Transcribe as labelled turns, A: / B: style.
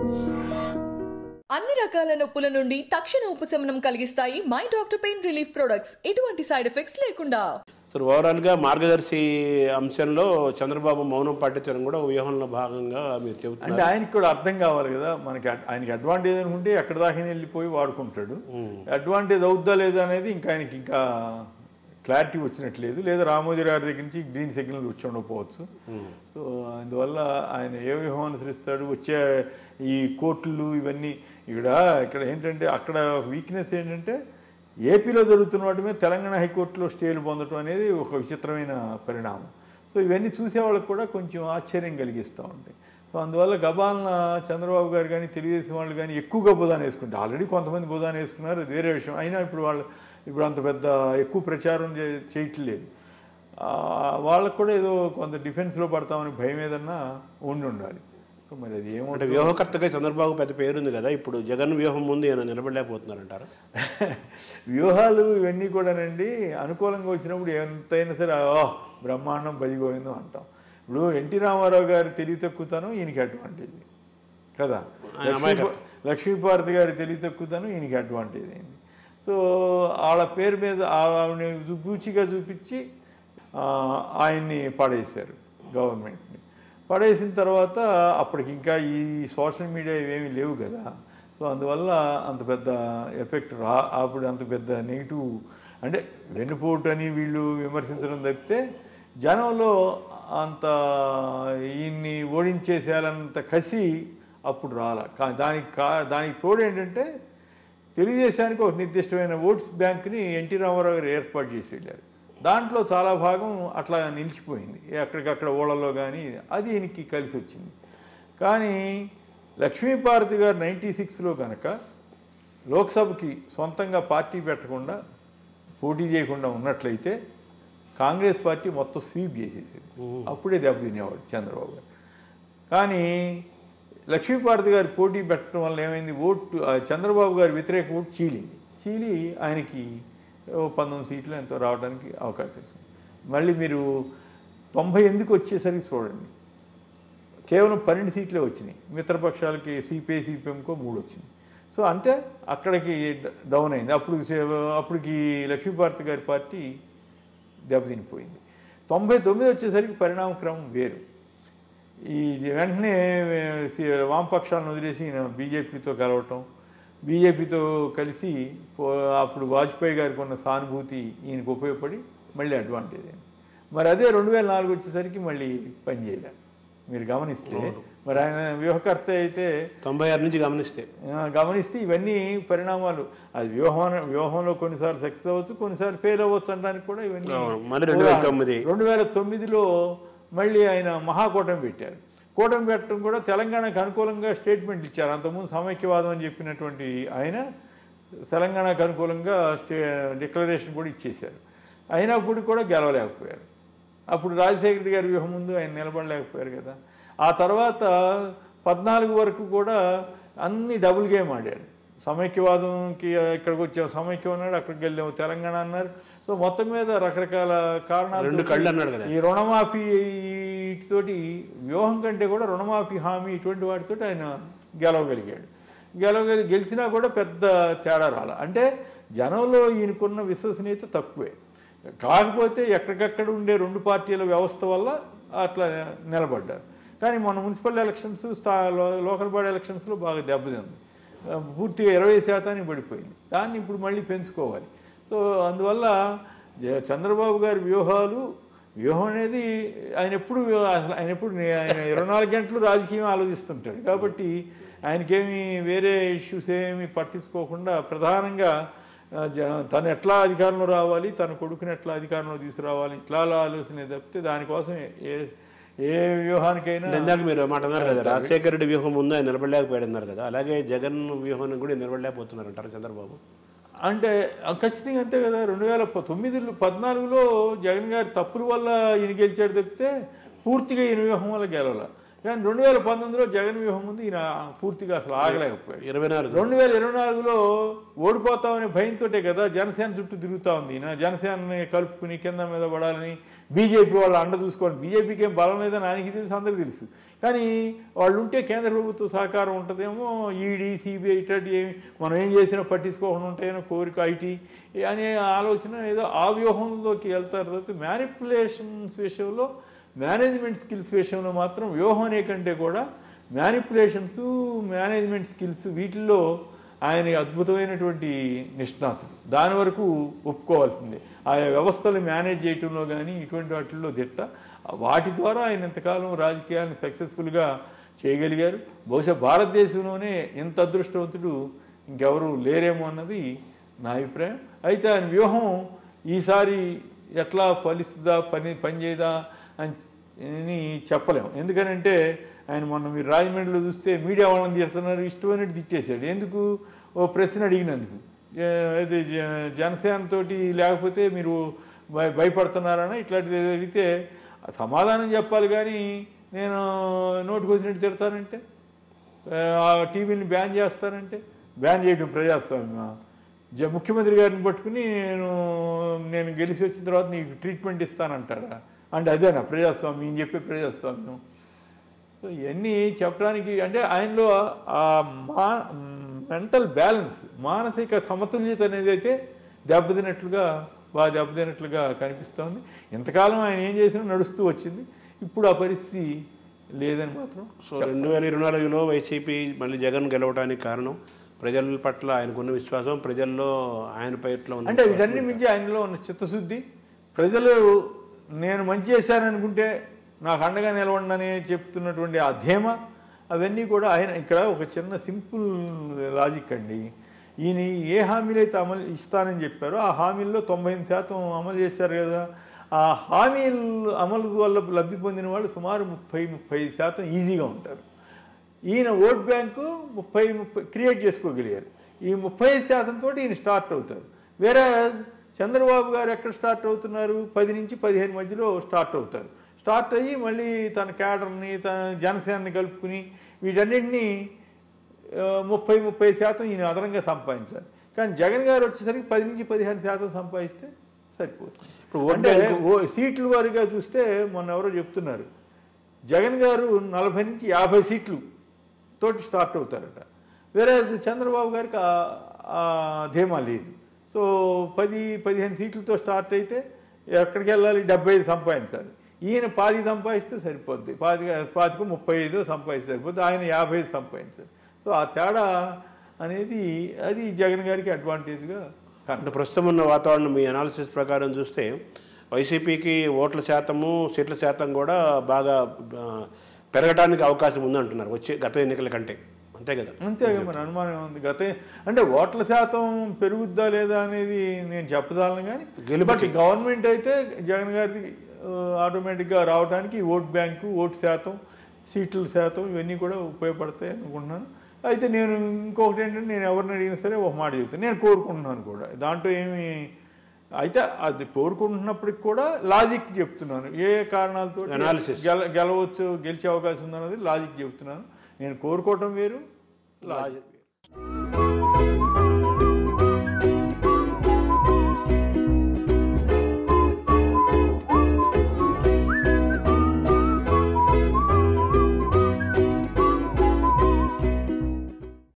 A: అన్ని రకాల నొప్పుల నుండి తక్షణ ఉపశమనం కలిగిస్తాయి my doctor pain relief products ఎటువంటి సైడ్ ఎఫెక్ట్స్ లేకుండా
B: సో ఓవరాల్గా మార్గదర్శి అంశంలో చంద్రబాబు మౌనం పాటించడం కూడా వ్యూహంలో భాగంగా మీరు
C: అంటే
B: చెబుతున్నారు
C: ఆయనకి కూడా అర్థం కావాలి కదా మనకి అడ్- ఆయనకి అడ్వాంటేజ్ అనుకుంటే ఎక్కడ దాకా వెళ్ళిపోయి వాడుకుంటాడు అడ్వాంటేజ్ అవుద్దా లేదా అనేది ఇంకా ఆయనకి ఇంకా క్లారిటీ వచ్చినట్లేదు లేదా రామోజీ గారి దగ్గర నుంచి గ్రీన్ సిగ్నల్ వచ్చి ఉండకపోవచ్చు సో అందువల్ల ఆయన ఏ వ్యూహం అనుసరిస్తాడు వచ్చే ఈ కోర్టులు ఇవన్నీ ఇక్కడ ఇక్కడ ఏంటంటే అక్కడ వీక్నెస్ ఏంటంటే ఏపీలో జరుగుతున్న వాటి మీద తెలంగాణ హైకోర్టులో స్టేలు పొందడం అనేది ఒక విచిత్రమైన పరిణామం సో ఇవన్నీ చూసే వాళ్ళకి కూడా కొంచెం ఆశ్చర్యం కలిగిస్తూ ఉంటాయి సో అందువల్ల గబాలన చంద్రబాబు గారు కానీ తెలుగుదేశం వాళ్ళు కానీ ఎక్కువగా బుధాన్ని వేసుకుంటారు ఆల్రెడీ కొంతమంది బుధాన్ని వేసుకున్నారు అది వేరే విషయం అయినా ఇప్పుడు వాళ్ళు ఇప్పుడు అంత పెద్ద ఎక్కువ ప్రచారం చే- చేయట్లేదు ఆ, వాళ్ళకు కూడా ఏదో కొంత డిఫెన్స్లో పడతామని భయం ఏదన్నా ఉండి ఉండాలి సో మరి అది
B: అంటే
C: ఏముంటుంది
B: వ్యూహకర్తగా చంద్రబాబు పెద్ద పేరుంది కదా ఇప్పుడు జగన్ వ్యూహం ముందు ఈయన నిలబడలేకపోతున్నారంటారు
C: వ్యూహాలు ఇవన్నీ కూడానండి అనుకూలంగా వచ్చినప్పుడు ఎంతైనా సరే ఓ బ్రహ్మాండం బలిగోయిందో అంటాం ఇప్పుడు ఎన్టీ రామారావు గారి తెలివి తక్కువతనం ఈయనకి అడ్వాంటేజ్ కదా
B: ఆయన
C: లక్ష్మీ
B: అమాయకత్వం.
C: లక్ష్మీపార్వతి గారి తెలివి తక్కువతనం ఈయనకి అడ్వాంటేజ్ అయింది సో వాళ్ళ పేరు మీద ఆవిడని పూచిగా చూపించి ఆ, ఆయన్ని పడేశారు గవర్నమెంట్ని పడేసిన తర్వాత అప్పటికి ఇంకా ఈ సోషల్ మీడియా ఇవేమీ లేవు కదా సో అందువల్ల అంత పెద్ద ఎఫెక్ట్ రా అప్పుడు అంత పెద్ద నెగిటివ్ అంటే వెన్నుపోటు అని వీళ్ళు విమర్శించడం తప్పితే జనంలో అంత ఈయన్ని ఓడించేసేయాలన్నంత కసి అప్పుడు రాల కా- దానికి కా దానికి తోడు ఏంటంటే తెలుగుదేశానికి ఒక నిర్దిష్టమైన ఓట్స్ బ్యాంక్ని ఎన్టీ రామారావు గారు ఏర్పాటు చేసి వెళ్ళారు దాంట్లో చాలా భాగం అట్లా నిలిచిపోయింది ఎక్కడికక్కడ ఓళ్ళలో కానీ అది ఈయనకి కలిసి వచ్చింది కానీ లక్ష్మీపార్వతి గారు నైంటీ సిక్స్లో కనుక లోక్సభకి సొంతంగా పార్టీ పెట్టకుండా పోటీ చేయకుండా ఉన్నట్లయితే కాంగ్రెస్ పార్టీ మొత్తం స్వీప్ చేసేసేది అప్పుడే దెబ్బతినేవాడు చంద్రబాబు గారు కానీ లక్ష్మీపార్వతి గారి పోటీ పెట్టడం వల్ల ఏమైంది ఓటు ఆ చంద్రబాబు గారి వ్యతిరేక ఓటు చీలింది చీలి ఆయనకి ఓ పంతొమ్మిది సీట్లు ఎంతో రావడానికి అవకాశం వచ్చింది మళ్ళీ మీరు తొంభై ఎందుకు వచ్చేసరికి చూడండి కేవలం పన్నెండు సీట్లే వచ్చినాయి మిత్రపక్షాలకి సిపిఐ సిపిఎంకో మూడు వచ్చినాయి సో అంటే అక్కడికి డ- డౌన్ అయింది అప్పుడు సే- అప్పటికి లక్ష్మీపార్వతి గారి పార్టీ దెబ్బతినిపోయింది తొంభై తొమ్మిది వచ్చేసరికి పరిణామ క్రమం వేరు ఈ వెంటనే సి- వామపక్షాలను వదిలేసి ఈయన బీజేపీతో కలవటం బీజేపీతో కలిసి పో- అప్పుడు వాజ్పేయి గారికి ఉన్న సానుభూతి ఈయనకు ఉపయోగపడి మళ్ళీ అడ్వాంటేజ్ అయింది మరి అదే రెండు వేల నాలుగు వచ్చేసరికి మళ్ళీ పనిచేయలే మీరు గమనిస్తే మరి ఆయన వ్యూహకర్త అయితే
B: తొంభై ఆరు నుంచి గమనిస్తే
C: ఆ, గమనిస్తే ఇవన్నీ పరిణామాలు అది వ్యూహం వ్యూహంలో కొన్నిసార్లు సక్సెస్ అవ్వచ్చు కొన్నిసార్లు ఫెయిల్ అవ్వచ్చు అనడానికి కూడా ఇవన్నీ
B: అవును. మళ్ళీ 2009.
C: రెండు వేల తొమ్మిదిలో మళ్ళీ ఆయన మహాకూటమి పెట్టారు కూటమి పెట్టడం కూడా తెలంగాణకు అనుకూలంగా స్టేట్మెంట్ ఇచ్చారు అంతకుముందు సమైక్యవాదం అని చెప్పినటువంటి ఆయన తెలంగాణకు అనుకూలంగా స్టే డిక్లరేషన్ కూడా ఇచ్చేశారు అయినప్పుడు కూడా గెలవలేకపోయారు అప్పుడు రాజశేఖర రెడ్డి గారి వ్యూహం ముందు ఆయన నిలబడలేకపోయారు కదా ఆ తర్వాత పద్నాలుగు వరకు కూడా అన్ని డబుల్ గేమ్ ఆడాడు సమైక్యవాదంకి ఇక్కడికి వచ్చాం సమైక్యం అన్నాడు అక్కడికి వెళ్ళాము తెలంగాణ అన్నారు సో మొత్తం మీద రకరకాల కారణాలు
B: రెండు కళ్ళు అన్నాడు కదా.
C: ఈ రుణమాఫీ తోటి వ్యూహం కంటే కూడా రుణమాఫీ హామీ ఇటువంటి వాటితోటి ఆయన గెలవగలిగాడు గెలవగలి గెలిచినా కూడా పెద్ద తేడా రాల అంటే జనంలో ఈయనకున్న విశ్వసనీయత తక్కువే కాకపోతే ఎక్కడికక్కడ ఉండే రెండు పార్టీల వ్యవస్థ వల్ల అట్లా నిలబడ్డారు కానీ మన మున్సిపల్ ఎలక్షన్స్ స్థా లో- లోకల్ బాడీ ఎలక్షన్స్లో బాగా దెబ్బతింది ఆ, పూర్తిగా ఇరవై శాతానికి పడిపోయింది దాన్ని ఇప్పుడు మళ్ళీ పెంచుకోవాలి సో అందువల్ల జ- చంద్రబాబు గారి వ్యూహాలు వ్యూహం అనేది ఆయన ఎప్పుడు అసలు ఆయన ఎప్పుడు నే- ఆయన ఇరవై నాలుగు గంటలు రాజకీయం ఆలోచిస్తుంటాడు కాబట్టి ఆయనకేమి వేరే ఇష్యూస్ ఏమి పట్టించుకోకుండా ప్రధానంగా ఆ, జ- తను ఎట్లా అధికారంలో రావాలి తన కొడుకుని ఎట్లా అధికారంలో తీసుకురావాలి ఇట్లా ఆలోచన తప్పితే దానికోసం ఏ ఏ వ్యూహానికైనా
B: ఇందాక మీరు మాట అన్నారు కదా రాజశేఖర రెడ్డి వ్యూహం ముందు ఆయన నిలబడలేకపోయాడు అన్నారు కదా అలాగే జగన్ వ్యూహాన్ని కూడా నిలబడలేకపోతున్నారు అంటారు చంద్రబాబు
C: అంటే ఆ ఖచ్చితంగా అంతే కదా రెండు వేల ప- తొమ్మిదిలో పద్నాలుగులో జగన్ గారి తప్పుల వల్ల ఈయన గెలిచాడు తప్పితే పూర్తిగా ఈయన వ్యూహం వల్ల గెలవాల కానీ రెండు వేల పంతొమ్మిదిలో జగన్ వ్యూహం ముందు ఈయన పూర్తిగా అసలు ఆగలేకపోయాడు
B: ఇరవై నాలుగు
C: రెండు వేల ఇరవై నాలుగులో ఓడిపోతామనే భయంతోటే కదా జనసేన చుట్టూ తిరుగుతా ఉంది ఈయన జనసేనని కలుపుకుని కింద మీద పడాలని బీజేపీ వాళ్ళు అండ చూసుకోవాలి బీజేపీకి ఏం బలం లేదని ఆయనకి తెలుసు అందరికీ తెలుసు కానీ వాళ్ళు ఉంటే కేంద్ర ప్రభుత్వ సహకారం ఉంటుందేమో ఈడీ సిబిఐ ఇట్లాంటి ఏమి మనం ఏం చేసినా పట్టించుకోకుండా ఉంటాయనో కోరిక ఐటీ అనే ఆలోచన ఏదో ఆ వ్యూహంలోకి వెళ్తారు తప్పితే మ్యానిపులేషన్స్ విషయంలో మేనేజ్మెంట్ స్కిల్స్ విషయంలో మాత్రం వ్యూహం అనే కంటే కూడా మ్యానిపులేషన్స్ మేనేజ్మెంట్ స్కిల్స్ వీటిల్లో ఆయన అద్భుతమైనటువంటి నిష్ణాతుడు దాని వరకు ఒప్పుకోవాల్సిందే ఆయా వ్యవస్థలు మేనేజ్ చేయటంలో కానీ ఇటువంటి వాటిల్లో దిట్ట వాటి ద్వారా ఆయన ఇంతకాలం రాజకీయాన్ని సక్సెస్ఫుల్గా చేయగలిగారు బహుశా భారతదేశంలోనే ఇంత అదృష్టవంతుడు ఇంకెవరు లేరేమో అన్నది నా అభిప్రాయం అయితే ఆయన వ్యూహం ఈసారి ఎట్లా ఫలిస్తుందా పని పనిచేయదా అని అని చెప్పలేం ఎందుకనంటే ఆయన మొన్న మీరు రాజమండ్రిలో చూస్తే మీడియా వాళ్ళని తిడుతున్నారు ఇష్టమైనట్టు తిట్టేశాడు ఎందుకు ఓ ప్రశ్న అడిగినందుకు ఏ- అది జ- జనసేన తోటి లేకపోతే మీరు భయ- భయపడుతున్నారని ఇట్లాంటిది ఏదో అడిగితే సమాధానం చెప్పాలి కానీ నేను నోటికి వచ్చినట్టు తిడతానంటే ఆ టీవీని బ్యాన్ చేస్తానంటే బ్యాన్ చేయడం ప్రజాస్వామ్యం జ ముఖ్యమంత్రి గారిని పట్టుకుని నేను నేను గెలిచి వచ్చిన తర్వాత నీకు ట్రీట్మెంట్ ఇస్తానంటాడా అంటే అదేనా ప్రజాస్వామ్యం ఈయన చెప్పే ప్రజాస్వామ్యం సో ఇవన్నీ చెప్పడానికి అంటే ఆయనలో ఆ మా మెంటల్ బ్యాలెన్స్ మానసిక సమతుల్యత అనేది అయితే దెబ్బతినట్లుగా బాగా దెబ్బతినట్లుగా కనిపిస్తోంది ఇంతకాలం ఆయన ఏం చేసినా నడుస్తూ వచ్చింది ఇప్పుడు ఆ పరిస్థితి లేదని మాత్రం
B: సో రెండు వేల ఇరవై నాలుగులో వైసీపీ మళ్ళీ జగన్ గెలవడానికి కారణం ప్రజల పట్ల ఆయనకున్న విశ్వాసం ప్రజల్లో ఆయన పట్ల ఉన్న
C: అంటే ఇదన్నీ మించి ఆయనలో ఉన్న చిత్తశుద్ధి ప్రజలు నేను మంచి చేశాననుకుంటే నాకు అండగా నిలవండి చెప్తున్నటువంటి ఆ ధీమ అవన్నీ కూడా ఆయన ఇక్కడ ఒక చిన్న సింపుల్ లాజిక్ అండి ఈయన ఏ హామీలు అయితే అమలు ఇస్తానని చెప్పారో ఆ హామీల్లో తొంభై ఎనిమిది శాతం అమలు చేశారు కదా ఆ హామీలు అమలు వల్ల లబ్ధి పొందిన వాళ్ళు సుమారు ముప్పై ముప్పై శాతం ఈజీగా ఉంటారు ఈయన ఓట్ బ్యాంకు ముప్పై ముప్పై క్రియేట్ చేసుకోగలిగారు ఈ ముప్పై శాతంతో ఈయన స్టార్ట్ అవుతారు వేరే చంద్రబాబు గారు ఎక్కడ స్టార్ట్ అవుతున్నారు పది నుంచి పదిహేను మధ్యలో స్టార్ట్ అవుతారు స్టార్ట్ అయ్యి మళ్ళీ తన క్యాడర్ని తన జనసేనని కలుపుకుని వీటన్నిటినీ ఆ, ముప్పై ముప్పై శాతం ఈయన అదనంగా సంపాదించాలి కానీ జగన్ గారు వచ్చేసరికి పది నుంచి పదిహేను శాతం సంపాదిస్తే సరిపోతుంది
B: ఇప్పుడు ఓట్
C: అంటే
B: బ్యాంకు-
C: ఓ సీట్ల వారిగా చూస్తే మొన్న ఎవరో చెప్తున్నారు జగన్ గారు నలభై నుంచి యాభై సీట్లు తోటి స్టార్ట్ అవుతారట వేరే చంద్రబాబు గారికి ఆ- ఆ ధీమా లేదు సో పది పదిహేను సీట్లతో స్టార్ట్ అయితే ఎక్కడికి వెళ్ళాలి డెబ్బై ఐదు సంపాదించాలి ఈయన పాతి సంపాదిస్తే సరిపోద్ది పాతి పాతికు ముప్పై ఐదు సంపాదిస్తే సరిపోద్ది ఆయన యాభై ఐదు సంపాదించాలి సో ఆ తేడా అనేది అది జగన్ గారికి అడ్వాంటేజ్గా కనబడుతుంది
B: అంటే ప్రస్తుతం ఉన్న వాతావరణం మీ అనాలిసిస్ ప్రకారం చూస్తే వైసీపీకి ఓట్ల శాతము సీట్ల శాతం కూడా బాగా ఆ, పెరగడానికి అవకాశం ఉందంటున్నారు వచ్చే గత ఎన్నికల కంటే అంతే కదా
C: అంతేగా మన అనుమానం ఉంది గత అంటే ఓట్ల శాతం పెరుగుద్దా లేదా అనేది నేను చెప్పదాలను కానీ
B: గెలుపుకి.
C: బట్ గవర్నమెంట్ అయితే జగన్ గారికి ఆటోమేటిక్గా రావడానికి ఓట్ బ్యాంకు ఓటు శాతం సీట్ల శాతం ఇవన్నీ కూడా ఉపయోగపడతాయి అనుకుంటున్నాను అయితే నేను ఇంకొకటి ఏంటంటే నేను ఎవరిని అడిగినా సరే ఒక మాట చెప్తాను నేను కోరుకుంటున్నాను కూడా దాంట్లో ఏమి అయితే అది కోరుకుంటున్నప్పటికి కూడా లాజిక్ చెప్తున్నాను ఏ కారణాలతో
B: Analysis.
C: గెల గెలవచ్చు గెలిచే అవకాశం ఉందన్నది లాజిక్ చెప్తున్నాను నేను కోరుకోవటం వేరు లాజిక్ వేరు